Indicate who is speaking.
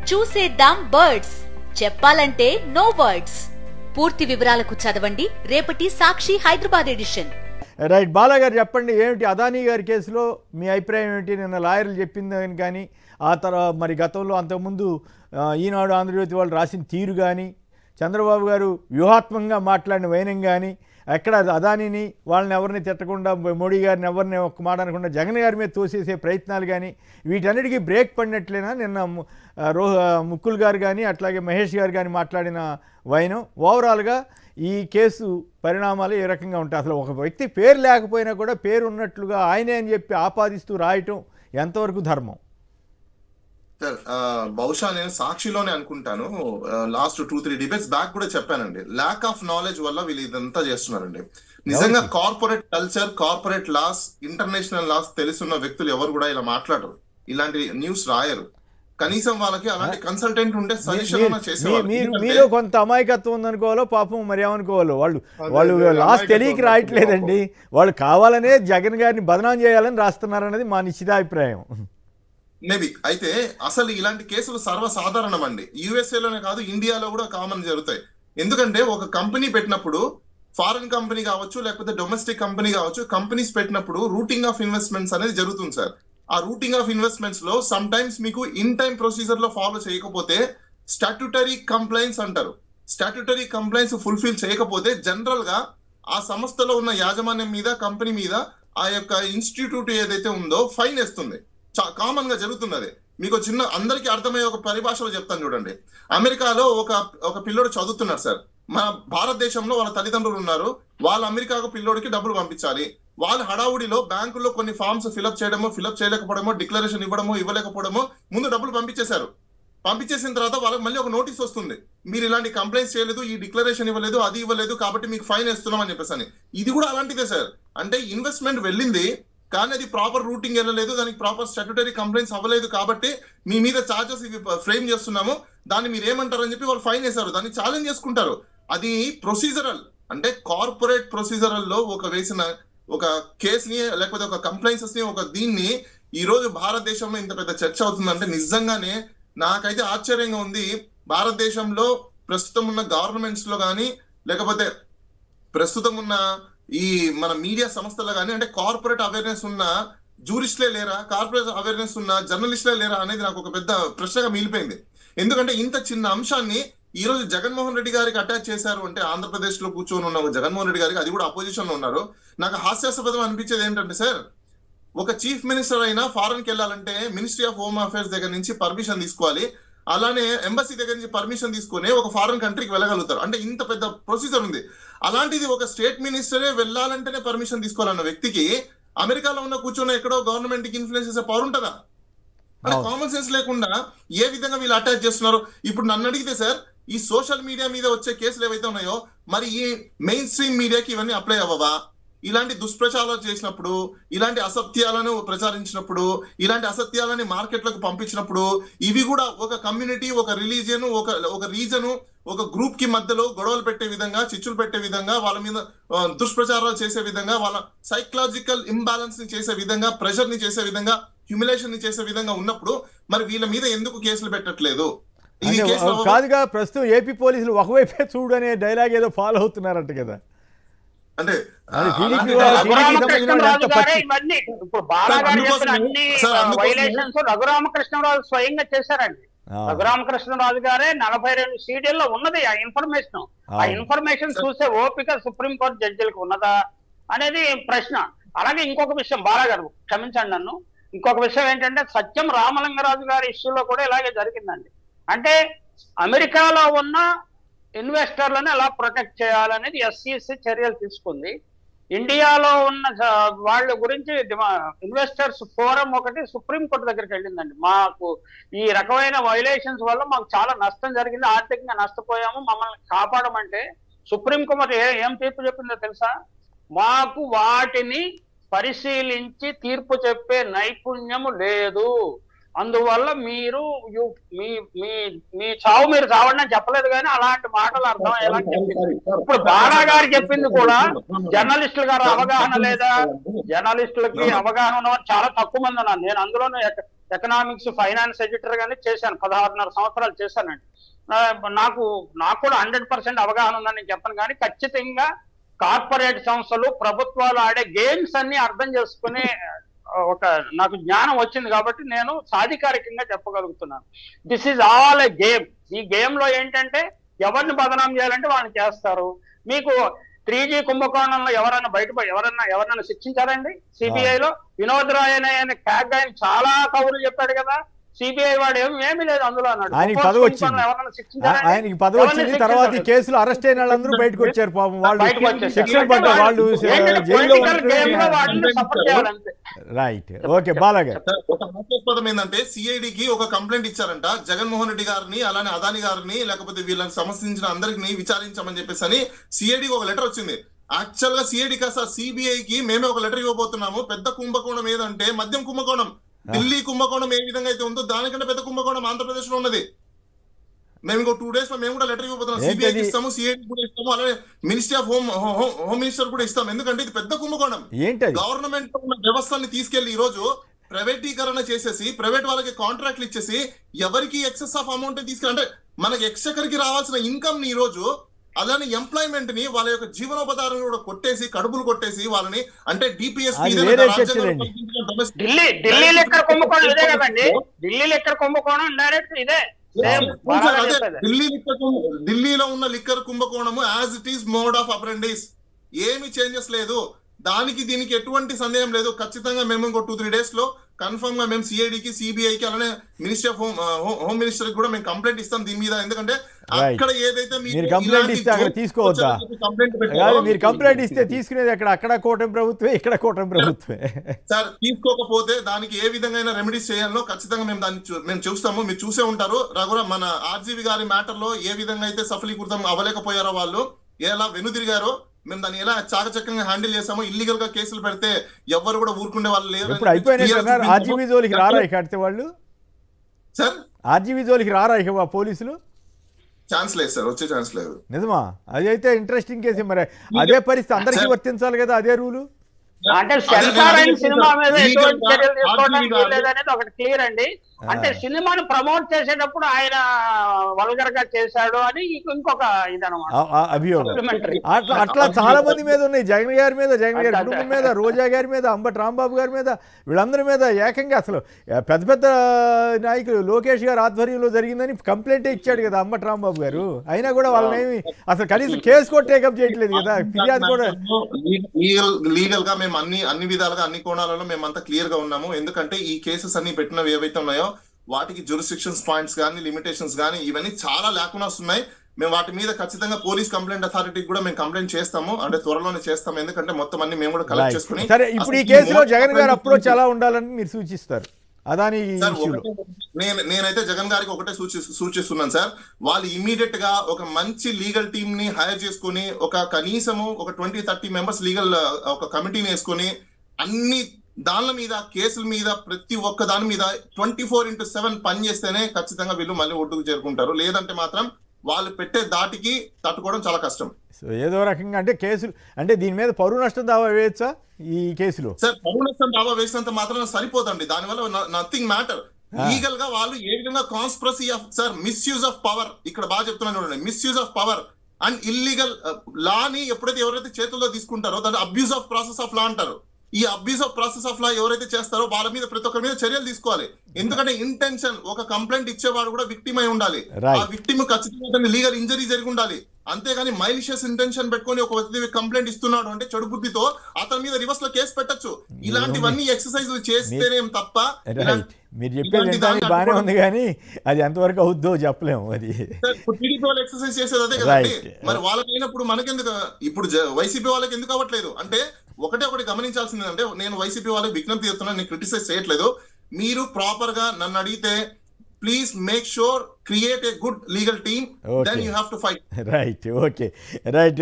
Speaker 1: చూసేద్దాం బర్డ్స్ చెప్పాలంటే no words పూర్తి వివరాలకు చదవండి రేపటి సాక్షి హైదరాబాద్ ఎడిషన్
Speaker 2: రైట్ బాలా గారు చెప్పండి ఏమిటి అదానీ గారి కేసులో మీ అభిప్రాయం ఏమిటి నిన్న లాయర్లు చెప్పిందని కానీ ఆ తర్వాత మరి గతంలో అంతకుముందు ఆ, ఈనాడు ఆంధ్రజ్యోతి వాళ్ళు రాసిన తీరు కానీ చంద్రబాబు గారు వ్యూహాత్మకంగా మాట్లాడిన వైనం కానీ ఎక్కడ అదానీని వాళ్ళని ఎవరిని తిట్టకుండా మోడీ గారిని ఎవరిని ఒక్క మాట అనకుండా జగన్ గారి మీద తోసేసే ప్రయత్నాలు కానీ వీటన్నిటికీ బ్రేక్ పడినట్లేనా నిన్న ము- ఆ, రో ఆ, ముక్కుల్ గారు కానీ అట్లాగే మహేష్ గారు కానీ మాట్లాడిన వైనం ఓవరాల్గా ఈ కేసు పరిణామాలు ఏ రకంగా ఉంటాయి అసలు ఒక వ్యక్తి పేరు లేకపోయినా కూడా పేరు ఉన్నట్లుగా ఆయనే అని చెప్పి ఆపాదిస్తూ రాయటం ఎంతవరకు ధర్మం
Speaker 3: సార్ ఆ, బహుశా నేను సాక్షిలోనే అనుకుంటాను last two three debates back కూడా చెప్పానండి ల్యాక్ ఆఫ్ నాలెడ్జ్ వల్ల వీళ్ళు ఇదంతా చేస్తున్నారండి నిజంగా
Speaker 2: ఎవరికి?
Speaker 3: Corporate culture corporate laws international laws తెలుసున్న వ్యక్తులు ఎవరు కూడా ఇలా మాట్లాడరు ఇలాంటి న్యూస్ రాయరు కనీసం వాళ్ళకి అలాంటి కన్సల్టెంట్ ఉంటే సజెషన్
Speaker 2: మీరు-
Speaker 3: అన్నా
Speaker 2: మీ-
Speaker 3: చేసేవాళ్ళు
Speaker 2: మీరు
Speaker 3: ఎందుకంటే-
Speaker 2: మీలో కొంత అమాయకత్వం ఉందనుకోవాలో పాపం మరి ఏమనుకోవాలో వాళ్ళు
Speaker 3: అదే,
Speaker 2: వాళ్ళు
Speaker 3: అదే,
Speaker 2: లాస్ట్
Speaker 3: అమాయకత్వం
Speaker 2: తెలియక
Speaker 3: ఉంటుంది
Speaker 2: రాయట్లేదండి వాళ్ళు కావాలనే జగన్ గారిని బదనాం చేయాలని రాస్తున్నారన్నది మా నిశ్చితాభిప్రాయం
Speaker 3: మేబీ అయితే అసలు ఇలాంటి కేసులు సర్వసాధారణం అండి యుఎస్ఏలోనే కాదు ఇండియాలో కూడా కామన్ జరుగుతాయి ఎందుకంటే ఒక కంపెనీ పెట్టినప్పుడు ఫారెన్ కంపెనీ కావచ్చు లేకపోతే డొమెస్టిక్ కంపెనీ కావచ్చు కంపెనీస్ పెట్టినప్పుడు రూటింగ్ ఆఫ్ ఇన్వెస్ట్మెంట్స్ అనేది జరుగుతుంది సార్ ఆ రూటింగ్ ఆఫ్ ఇన్వెస్ట్మెంట్స్ లో సమ్ టైమ్స్ మీకు ఇన్ టైం ప్రొసీజర్ లో ఫాలో చేయకపోతే స్టాట్యుటరీ కంప్లైంట్స్ అంటారు స్టాట్యుటరీ కంప్లైంట్స్ ఫుల్ఫిల్ చేయకపోతే జనరల్ గా ఆ సంస్థలో ఉన్న యాజమాన్యం మీద కంపెనీ మీద ఆ యొక్క ఇన్స్టిట్యూట్ ఏదైతే ఉందో ఫైన్ వేస్తుంది కామన్ గా జరుగుతుంది అది మీకు చిన్న అందరికీ అర్థమయ్యే ఒక పరిభాషలో చెప్తాను చూడండి అమెరికాలో ఒక ఒక పిల్లోడు చదువుతున్నారు సార్ మన భారతదేశంలో వాళ్ళ తల్లిదండ్రులు ఉన్నారు వాళ్ళ అమెరికాకు పిల్లోడికి డబ్బులు పంపించాలి వాళ్ళ హడావుడిలో బ్యాంకుల్లో కొన్ని ఫామ్స్ ఫిలప్ చేయడమో ఫిలప్ చేయలేకపోవడమో డిక్లరేషన్ ఇవ్వడమో ఇవ్వలేకపోవడమో ముందు డబ్బులు పంపించేశారు పంపించేసిన తర్వాత వాళ్ళకి మళ్ళీ ఒక నోటీస్ వస్తుంది మీరు ఇలాంటి కంప్లైంట్స్ చేయలేదు ఈ డిక్లరేషన్ ఇవ్వలేదు అది ఇవ్వలేదు కాబట్టి మీకు ఫైన్ వేస్తున్నాం అని చెప్పేసి అని ఇది కూడా అలాంటిదే సార్ అంటే ఇన్వెస్ట్మెంట్ వెళ్ళింది కానీ అది ప్రాపర్ రూటింగ్ వెళ్ళలేదు దానికి ప్రాపర్ స్టాట్యుటరీ కంప్లైంట్స్ అవ్వలేదు కాబట్టి మీ మీద చార్జెస్ ఇవి ఫ్రేమ్ చేస్తున్నాము దాన్ని మీరు ఏమంటారని చెప్పి వాళ్ళు ఫైన్ వేశారు దాన్ని ఛాలెంజ్ చేసుకుంటారు అది ప్రొసీజరల్ అంటే కార్పొరేట్ ప్రొసీజరల్ లో ఒక వేసిన ఒక కేసుని లేకపోతే ఒక కంప్లైంట్స్ ని ఒక దీన్ని ఈ రోజు భారతదేశంలో ఇంత పెద్ద చర్చ అవుతుందంటే నిజంగానే నాకైతే ఆశ్చర్యంగా ఉంది భారతదేశంలో ప్రస్తుతం ఉన్న గవర్నమెంట్స్ లో కానీ లేకపోతే ప్రస్తుతం ఉన్న ఈ మన మీడియా సంస్థలు కానీ అంటే కార్పొరేట్ అవేర్నెస్ ఉన్న జూరిస్ట్లే లేరా కార్పొరేట్ అవేర్నెస్ ఉన్న జర్నలిస్ట్లే లేరా అనేది నాకు ఒక పెద్ద ప్రశ్నగా మిగిలిపోయింది ఎందుకంటే ఇంత చిన్న అంశాన్ని ఈ రోజు జగన్మోహన్ రెడ్డి గారికి అటాచ్ చేశారు అంటే ఆంధ్రప్రదేశ్ లో కూర్చొని ఉన్న జగన్మోహన్ రెడ్డి గారికి అది కూడా అపోజిషన్ లో ఉన్నారు నాకు హాస్యాస్పదం అనిపించేది ఏంటంటే సార్ ఒక చీఫ్ మినిస్టర్ అయినా ఫారెన్ కి వెళ్ళాలంటే మినిస్ట్రీ ఆఫ్ హోమ్ అఫైర్స్ దగ్గర నుంచి పర్మిషన్ తీసుకోవాలి అలానే ఎంబసీ దగ్గర నుంచి పర్మిషన్ తీసుకుని ఒక ఫారెన్ కంట్రీకి వెళ్ళగలుగుతారు అంటే ఇంత పెద్ద ప్రొసీజర్ ఉంది అలాంటిది ఒక స్టేట్ మినిస్టరే వెళ్ళాలంటేనే పర్మిషన్ తీసుకోవాలన్న వ్యక్తికి అమెరికాలో ఉన్న కూర్చొని ఎక్కడో గవర్నమెంట్ కి ఇన్ఫ్లుయెన్స్ చేసే పవర్ ఉంటుందా అంటే
Speaker 2: అవును.
Speaker 3: కామన్ సెన్స్ లేకుండా ఏ విధంగా వీళ్ళు అటాచ్ చేస్తున్నారు ఇప్పుడు నన్ను అడిగితే సార్ ఈ సోషల్ మీడియా మీద వచ్చే కేసులు ఏవైతే ఉన్నాయో మరి ఈ మెయిన్ స్ట్రీమ్ మీడియాకి ఇవన్నీ అప్లై అవ్వవా ఇలాంటి దుష్ప్రచారాలు చేసినప్పుడు ఇలాంటి అసత్యాలను ప్రచారించినప్పుడు ఇలాంటి అసత్యాలని మార్కెట్లకు పంపించినప్పుడు ఇవి కూడా ఒక కమ్యూనిటీ ఒక రిలీజియన్ ఒక ఒక రీజన్ ఒక గ్రూప్ కి మధ్యలో గొడవలు పెట్టే విధంగా చిచ్చులు పెట్టే విధంగా వాళ్ళ మీద ఆ, దుష్ప్రచారాలు చేసే విధంగా వాళ్ళ సైకలాజికల్ ఇంబ్యాలెన్స్ ని చేసే విధంగా ప్రెషర్ ని చేసే విధంగా హ్యూమిలేషన్ ని చేసే విధంగా ఉన్నప్పుడు మరి వీళ్ళ మీద ఎందుకు కేసులు పెట్టట్లేదు ఈ
Speaker 2: అంటే
Speaker 3: కేసులు
Speaker 2: కాదుగా ప్రస్తుతం ఏపీ పోలీసులు ఒకవైపే చూడు అనే డైలాగ్ ఏదో ఫాలో అవుతున్నారంట కదా
Speaker 3: అంటే
Speaker 2: అది
Speaker 3: ఆ,
Speaker 2: టీడీపీ
Speaker 3: అలాంటి
Speaker 2: వాళ్ళు-
Speaker 3: డైలాగ్
Speaker 2: టీడీపీ సంబంధించిన
Speaker 4: రఘురామకృష్ణరాజు
Speaker 2: ఎంత
Speaker 4: గారే
Speaker 2: పచ్చి-
Speaker 4: ఇవన్నీ ఇప్పుడు బాలా గారు
Speaker 3: అందుకోసమే-
Speaker 4: చెప్పిన అన్ని
Speaker 3: సార్, అందుకోసమే-
Speaker 4: వైలేషన్స్ రఘురామకృష్ణరాజు స్వయంగా చేశారండి
Speaker 2: ఆ,
Speaker 4: రఘురామకృష్ణరాజు గారే నలభై రెండు సీడీల్లో ఉన్నది ఆ ఇన్ఫర్మేషన్ ఆ
Speaker 2: అవును.
Speaker 4: ఇన్ఫర్మేషన్ చూసే ఓపిక సుప్రీంకోర్టు జడ్జిలకు ఉన్నదా అనేది ప్రశ్న అలాగే ఇంకొక విషయం బాలా గారు క్షమించండి నన్ను ఇంకొక విషయం ఏంటంటే సత్యం రామలింగరాజు గారి ఇష్యూలో కూడా ఇలాగే జరిగిందండి అంటే అమెరికాలో ఉన్న ఇన్వెస్టర్లను ఎలా ప్రొటెక్ట్ చేయాలనేది ఎస్సీసీ చర్యలు తీసుకుంది ఇండియాలో ఉన్న జ- వాళ్ళ గురించి ఇన్వెస్టర్స్ ఫోరం ఒకటి సుప్రీంకోర్టు దగ్గరికి వెళ్ళిందండి మాకు ఈ రకమైన వైలేషన్స్ వల్ల మాకు చాలా నష్టం జరిగింది ఆర్థికంగా నష్టపోయాము మమ్మల్ని కాపాడమంటే సుప్రీంకోర్టు ఏ ఏం తీర్పు చెప్పిందో తెలుసా మాకు వాటిని పరిశీలించి తీర్పు చెప్పే నైపుణ్యము లేదు అందువల్ల మీరు యు- మీ మీ మీ చావు మీరు చావండి అని చెప్పలేదు కానీ అలాంటి మాటలు అర్థం ఎలా చెప్పింది ఇప్పుడు బాలా గారు చెప్పింది కూడా జర్నలిస్టుల గారు అవగాహన లేదా జర్నలిస్టులకి అవగాహన ఉన్న వాళ్ళు చాలా తక్కువ మంది ఉన్నారు నేను అందులోనే ఎక్క- ఎకనామిక్స్ ఫైనాన్స్ ఎడిటర్ గానే చేశాను పదహారున్నర సంవత్సరాలు చేశానండి ఆ, నాకు నాకు కూడా హండ్రెడ్ పర్సెంట్ అవగాహన ఉందని నేను చెప్పను కానీ ఖచ్చితంగా కార్పొరేట్ సంస్థలు ప్రభుత్వాలు ఆడే గేమ్స్ అన్ని అర్థం చేసుకునే ఆ, ఒక నాకు జ్ఞానం వచ్చింది కాబట్టి నేను సాధికారికంగా చెప్పగలుగుతున్నాను this is all a game ఈ గేమ్ లో ఏంటంటే ఎవరిని బదనాం చేయాలంటే వాళ్ళని చేస్తారు మీకు త్రీ జీ కుంభకోణంలో ఎవరైనా బయట ఎవరన్నా ఎవరైనా శిక్షించారండి సిబిఐ లో వినోద్ రాయ్ అనే ఆయన క్యాగ్ ఆయన చాలా కబుర్లు చెప్పాడు కదా సిబిఐ వాడు ఏమి ఏమీ లేదు అందులో అన్నాడు
Speaker 2: ఆయనకి
Speaker 4: కుప్పం
Speaker 2: పదవి వచ్చింది.
Speaker 4: కుంభకోణంలో ఎవరన్నా శిక్షించారండి?
Speaker 2: ఆయనకి పదవి
Speaker 4: ఎవరిని
Speaker 2: వచ్చింది తర్వాత ఈ
Speaker 4: శిక్షించారు?
Speaker 2: కేసులో అరెస్ట్ అయిన వాళ్ళందరూ బయటకు వచ్చారు పాపం వాళ్ళు
Speaker 4: బయటకు వచ్చేసారు.
Speaker 2: శిక్షణ పడ్డారు వాళ్ళు
Speaker 4: ఏంటంటే
Speaker 2: జైల్లో
Speaker 4: పొలిటికల్ గేమ్ లో వాళ్ళని సపోర్ట్ చేయాలంతే
Speaker 2: రైట్ ఓకే బాలాగారు
Speaker 3: సార్, ఒక హాస్యాస్పదం ఏంటంటే సిఐడికి ఒక కంప్లైంట్ ఇచ్చారంట జగన్మోహన్ రెడ్డి గారిని అలానే అదాని గారిని లేకపోతే వీళ్ళకి సంబంధించిన అందరికి విచారించమని చెప్పేసి అని సిఐడికి ఒక లెటర్ వచ్చింది యాక్చువల్ గా సిఐడి కాస్త సిబిఐ కి మేమే ఒక లెటర్ ఇవ్వబోతున్నాము పెద్ద కుంభకోణం ఏదంటే మద్యం కుంభకోణం ఢిల్లీ కుంభకోణం ఏ విధంగా అయితే ఉందో దానికంటే పెద్ద కుంభకోణం ఆంధ్రప్రదేశ్ లో ఉన్నది మేము ఇంకో టూ డేస్ లో మేము కూడా లెటర్ ఇవ్వబోతున్నాం
Speaker 2: ఏంటది?
Speaker 3: సిబిఐకి ఇస్తాము సిఐడి కూడా ఇస్తాము అలానే ministry of home home minister కూడా ఇస్తాం ఎందుకంటే ఇది పెద్ద కుంభకోణం
Speaker 2: ఏంటది
Speaker 3: గవర్నమెంట్ ఉన్న వ్యవస్థల్ని తీసుకెళ్లి ఈ రోజు ప్రైవేటీకరణ చేసేసి ప్రైవేట్ వాళ్ళకి కాంట్రాక్ట్లు ఇచ్చేసి ఎవరికి ఎక్సెస్ ఆఫ్ అమౌంట్ తీసుకెళ్ళి అంటే మనకి ఎక్స్చకర్ కి రావాల్సిన ఇన్కమ్ ని ఈ రోజు అలానే ఎంప్లాయ్మెంట్ ని వాళ్ళ యొక్క జీవనోపాధారం కూడా కొట్టేసి కడుపులు కొట్టేసి వాళ్ళని అంటే డిపిఎస్
Speaker 2: అది వేరే చర్చలండి.
Speaker 4: ఢిల్లీ ఢిల్లీ లెక్కర్ కుంభకోణం ఇదే కదండి ఢిల్లీ లెక్కర్ కుంభకోణం డైరెక్ట్ ఇదే సేమ్ బాగా చెప్పేది
Speaker 3: ఢిల్లీ లిక్కర్ కుంభ- ఢిల్లీలో ఉన్న లిక్కర్ కుంభకోణము as it is mode of apprentice ఏమి చేంజెస్ లేదు దానికి దీనికి ఎటువంటి సందేహం లేదు ఖచ్చితంగా మేము ఇంకో టూ త్రీ డేస్ లో కన్ఫర్మ్ గా మేము సిఐడికి సిబిఐకి అలానే ministry of home home minister కూడా మేము కంప్లైంట్ ఇస్తాం దీని మీద ఎందుకంటే
Speaker 2: Right.
Speaker 3: అక్కడ ఏదైతే మీకు
Speaker 2: మీరు complaint
Speaker 3: ఇలాంటి
Speaker 2: ఇస్తే అక్కడ
Speaker 3: jokes
Speaker 2: తీసుకోవద్దా?
Speaker 3: వచ్చారని చెప్పి complaint పెట్టారో,
Speaker 2: కాదు మీరు కంప్లైంట్ ఇస్తే తీసుకునేది అక్కడ అక్కడ కూటమి ప్రభుత్వమే ఇక్కడ కూటమి ప్రభుత్వమే
Speaker 3: సార్ తీసుకోకపోతే దానికి ఏ విధంగా రెమెడీస్ చేయాలో ఖచ్చితంగా మేము దాన్ని చూ- మేము చూస్తాము మీరు చూసే ఉంటారు రఘురా మన ఆర్జీవి గారి మ్యాటర్ లో ఏ విధంగా అయితే సఫలీకృతం అవ్వలేకపోయారో వాళ్ళు ఎలా వెనుదిరిగారో మేము దాన్ని ఎలా చాకచక్యంగా హ్యాండిల్ చేసామో ఇల్లీగల్ గా కేసులు పెడితే ఎవరు కూడా ఊరుకునే వాళ్ళు లేరు
Speaker 2: ఇప్పుడు అయిపోయినట్టు అన్నారు ఆర్జీబీ జోలికి రారా ఇక కడితే వాళ్ళు
Speaker 3: సార్
Speaker 2: ఆర్జీబీ జోలికి రారా ఇక వా పోలీసులు
Speaker 3: ఛాన్స్ లేదు సార్ వచ్చే ఛాన్స్ లేదు
Speaker 2: నిజమా అది అయితే ఇంట్రెస్టింగ్ కేసు మరి అదే పరిస్థితి అందరికీ వర్తించాలి కదా అదే రూలు
Speaker 4: అంటే
Speaker 3: అదే
Speaker 4: సెన్సార్ అయిన
Speaker 3: నేను
Speaker 4: సినిమా మీద
Speaker 3: legal
Speaker 4: ఎటువంటి
Speaker 3: గా
Speaker 4: చర్యలు తీసుకోవడానికి
Speaker 3: RGB
Speaker 4: వీల్లేదు అనేది ఒకటి క్లియర్ అండి అంటే సినిమాను ప్రమోట్ చేసేటప్పుడు ఆయన వల్గర్ గా చేశాడు అని ఇంకొ- ఇంకొక ఇదనమాట
Speaker 2: ఆ- ఆ అభియోగం
Speaker 4: Supplementary.
Speaker 2: అట్లా అట్లా చాలా మంది మీద ఉన్నాయి జగన్ గారి మీద జగన్ గారి
Speaker 4: అట్లా-
Speaker 2: కుటుంబం మీద రోజా గారి మీద అంబటి రాంబాబు గారి మీద వీళ్ళందరి మీద ఏకంగా అసలు పెద్ద పెద్ద నాయకులు లోకేష్ గారు ఆధ్వర్యంలో జరిగిందని కంప్లైంట్ ఇచ్చాడు కదా అంబటి రాంబాబు గారు అయినా కూడా వాళ్ళని ఏమి అసలు కనీసం కేసు కూడా టేకప్ చేయట్లేదు కదా ఫిర్యాదు కూడా
Speaker 3: లీగల్ లీగల్ గా మేము అన్ని అన్ని విధాలుగా అన్ని కోణాలలో మేము అంతా క్లియర్ గా ఉన్నాము ఎందుకంటే ఈ కేసెస్ అన్ని పెట్టినవి ఏవైతే ఉన్నాయో వాటికి జురిస్టిక్షన్స్ పాయింట్స్ కానీ లిమిటేషన్స్ కానీ ఇవన్నీ చాలా లేకుండా వస్తున్నాయి మేము వాటి మీద ఖచ్చితంగా పోలీస్ కంప్లైంట్ అథారిటీకి కూడా మేము కంప్లైంట్ చేస్తాము అంటే త్వరలోనే చేస్తాము ఎందుకంటే మొత్తం అన్ని మేము కూడా కలెక్ట్ చేసుకుని
Speaker 2: సరే ఇప్పుడు ఈ
Speaker 3: అసలు
Speaker 2: కేసులో
Speaker 3: మోస్ట్
Speaker 2: జగన్ గారు
Speaker 3: offensive
Speaker 2: అప్రోచ్ ఎలా ఉండాలని మీరు సూచిస్తారు అదాని
Speaker 3: సార్
Speaker 2: ఇష్యూలో
Speaker 3: ఒకటే- నేను నేనైతే జగన్ గారికి ఒకటే సూచి సూచిస్తున్నాను సార్ వాళ్ళు ఇమీడియట్ గా ఒక మంచి లీగల్ టీమ్ ని హైర్ చేసుకుని ఒక కనీసము ఒక ట్వంటీ థర్టీ మెంబర్స్ లీగల్ ఒక కమిటీని వేసుకొని అన్ని దానిల మీద కేసుల మీద ప్రతి ఒక్క దాని మీద ట్వంటీ ఫోర్ ఇంటూ సెవెన్ పని చేస్తేనే ఖచ్చితంగా వీళ్ళు మళ్ళీ ఒడ్డుకు చేరుకుంటారు లేదంటే మాత్రం వాళ్ళు పెట్టే దాటికి తట్టుకోవడం చాలా కష్టం
Speaker 2: సో ఏదో రకంగా అంటే కేసులు అంటే దీని మీద పరువు నష్టం దావా వేయచ్చా ఈ కేసులో
Speaker 3: సార్ పరుణస్థం దావా వేసినంత మాత్రం సరిపోదండి దానివల్ల నథింగ్ మ్యాటర్ లీగల్ గా వాళ్ళు ఏ విధంగా conspiracy of sir misuse of power ఇక్కడ బాగా చెప్తున్నాను చూడండి misuse of power and illegal లాని ఎప్పుడైతే ఎవరైతే చేతుల్లో తీసుకుంటారో దాన్ని abuse of process of law అంటారు ఈ abuse of process of law ఎవరైతే చేస్తారో వాళ్ళ మీద ప్రతి ఒక్కరి మీద చర్యలు తీసుకోవాలి ఎందుకంటే ఇంటెన్షన్ ఒక కంప్లైంట్ ఇచ్చేవాడు కూడా విక్టిమ్ అయి ఉండాలి
Speaker 2: Right.
Speaker 3: ఆ విక్టిమ్ ఖచ్చితంగా లీగల్ ఇంజరీ జరిగి ఉండాలి అంతేగాని మైలిషియస్ ఇంటెన్షన్ పెట్టుకొని ఒక వ్యక్తి కంప్లైంట్ ఇస్తున్నాడు అంటే చెడు బుద్ధితో అతని మీద రివర్స్ లో కేసు పెట్టొచ్చు ఇలాంటివన్నీ ఎక్సర్సైజ్ చేస్తేనేం తప్ప
Speaker 2: రైట్ మీరు చెప్పేది
Speaker 3: ఇలాంటి
Speaker 2: వినడానికి
Speaker 3: దాన్ని
Speaker 2: బాగానే
Speaker 3: అడ్డుకోవడం-
Speaker 2: ఉంది కానీ అది ఎంతవరకు అవుద్దో చెప్పలేము అది
Speaker 3: టీడీపీ వాళ్ళు ఎక్సర్సైజ్ చేసేది అదే కదండి
Speaker 2: Right.
Speaker 3: మరి వాళ్ళకి అయినప్పుడు మనకెందుకు ఇప్పుడు వైసీపీ వాళ్ళకి ఎందుకు అవ్వట్లేదు అంటే ఒకటే ఒకటి గమనించాల్సింది అంటే నేను వైసీపీ వాళ్ళకి విజ్ఞప్తి చేస్తున్నాను నేను క్రిటిసైజ్ చేయట్లేదు మీరు ప్రాపర్ గా నన్ను అడిగితే please make sure create a good legal team then
Speaker 2: Okay.
Speaker 3: You have to fight
Speaker 2: right okay right